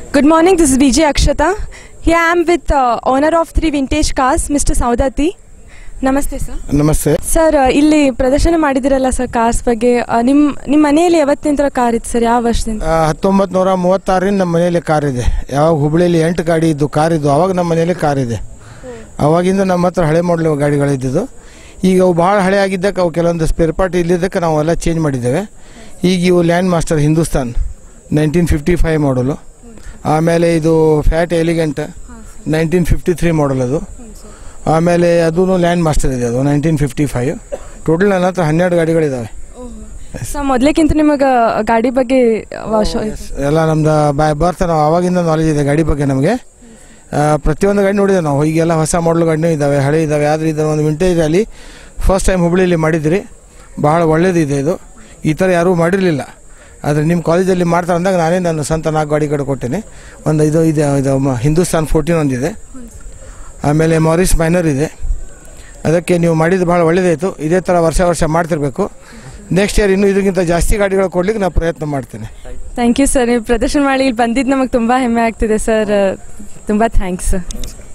Good morning, this is BJ Akshata. Here I am with uh, owner of three vintage cars, Mr. Saudati. ನಮಸ್ತೆ sir ನಮಸ್ತೆ sir ಇಲ್ಲಿ ಪ್ರದರ್ಶನ ಮಾಡಿದಿರಲ್ಲ sir cars ಬಗ್ಗೆ ಆ, ನಿಮ್ ನಿಮ್ಮ ಮನೆಯಲ್ಲಿ ಯಾವತ್ತಿನ ಕಾರ್ ಇತ್ತು ಸರ್ ಯಾವ ವರ್ಷದಿಂದ ಹತ್ತೊಂಬತ್ತು ನೂರ ಮೂವತ್ತಾರರಿಂದ ನಮ್ಮ ಮನೆಯಲ್ಲಿ ಕಾರ್ ಇದೆ ಯಾವಾಗ ಹುಬ್ಳಿಯಲ್ಲಿ ಎಂಟು ಗಾಡಿ ಇದ್ದು ಕಾರ್ ಇದ್ದು ಅವಾಗ ನಮ್ಮ ಮನೆಯಲ್ಲಿ ಕಾರ್ ಇದೆ ಅವಾಗಿಂದ ನಮ್ಮ ಹತ್ರ ಹಳೆ ಮಾಡಲ್ ಗಾಡಿಗಳಿದ್ದಿದ್ದು ಈಗ ಅವು ಭಾಳ ಹಳೆ ಆಗಿದ್ದಕ್ಕೆ ಅವು ಕೆಲವೊಂದು ಸ್ಪೇರ್ ಪಾರ್ಟ್ ಇಲ್ಲಿದ್ದಕ್ಕೆ ನಾವು ಎಲ್ಲ ಚೇಂಜ್ ಮಾಡಿದ್ದೇವೆ ಈಗ ಇವು Land Master Hindustan nineteen fifty five ಮಾಡಲು ಆಮೇಲೆ ಇದು Fiat Elegant nineteen fifty three model ಅದು ಆಮೇಲೆ ಅದೂ ಲ್ಯಾಂಡ್ ಮಾಸ್ಟರ್ ಇದೆ ಅದು ನೈನ್ಟೀನ್ ಫಿಫ್ಟಿ ಫೈವ್ ಟೋಟಲ್ ನನ್ನ ಹತ್ರ ಹನ್ನೆರಡು ಗಾಡಿಗಳಿದ್ದಾವೆ ಸರ್ ಮೊದ್ಲೇಕ್ಕಿಂತ ನಿಮಗೆ ಗಾಡಿ ಬಗ್ಗೆ ವಾಶ- ಎಲ್ಲ ನಮ್ದು ಬೈ ಬರ್ತ್ ನಾವು ಆವಾಗಿಂದ ನಾಲೆಜ್ ಇದೆ ಗಾಡಿ ಬಗ್ಗೆ ನಮಗೆ ಆ, ಪ್ರತಿಯೊಂದು ಗಾಡಿ ನೋಡಿದೆ ನಾವು ಈಗೆಲ್ಲ ಹೊಸ ಮಾಡಲ್ ಗಾಡಿನೂ ಇದ್ದಾವೆ ಹಳೆ ಇದ್ದಾವೆ ಆದರೆ ಇದನ್ನು ಒಂದು ವಿಂಟೇಜ್ ಅಲ್ಲಿ ಫಸ್ಟ್ ಟೈಮ್ ಹುಬ್ಳಿಯಲ್ಲಿ ಮಾಡಿದ್ರಿ ಬಹಳ ಒಳ್ಳೇದಿದೆ ಇದು ಈ ಥರ ಯಾರೂ ಮಾಡಿರಲಿಲ್ಲ ಆದರೆ ನಿಮ್ಮ ಕಾಲೇಜಲ್ಲಿ ಮಾಡ್ತಾರೆ ಅಂದಾಗ ನಾನೇ ನನ್ನ ಸ್ವಂತ ನಾಲ್ಕು ಗಾಡಿಗಳು ಕೊಟ್ಟೇನೆ ಒಂದು ಇದು ಇದೆ ಇದು ಮ- ಹಿಂದೂಸ್ತಾನ್ ಫೋರ್ಟೀನ್ ಒಂದಿದೆ ಆಮೇಲೆ ಮಾರಿಸ್ ಮೈನರ್ ಇದೆ ಅದಕ್ಕೆ ನೀವು ಮಾಡಿದ್ದು ಭಾಳ ಒಳ್ಳೆಯದಾಯಿತು ಇದೇ ಥರ ವರ್ಷ ವರ್ಷ ಮಾಡ್ತಿರ್ಬೇಕು ನೆಕ್ಸ್ಟ್ ಇಯರ್ ಇನ್ನೂ ಇದಕ್ಕಿಂತ ಜಾಸ್ತಿ ಗಾಡಿಗಳು ಕೊಡ್ಲಿಕ್ಕೆ ನಾನು ಪ್ರಯತ್ನ ಮಾಡ್ತೇನೆ ಥ್ಯಾಂಕ್ ಯು ಸರ್ ನೀವು ಪ್ರದರ್ಶನ ಮಾಡಿ ಇಲ್ಲಿ ಬಂದಿದ್ದು ನಮಗೆ ತುಂಬ ಹೆಮ್ಮೆ ಆಗ್ತಿದೆ ಸರ್ ತುಂಬ ಥ್ಯಾಂಕ್ಸ್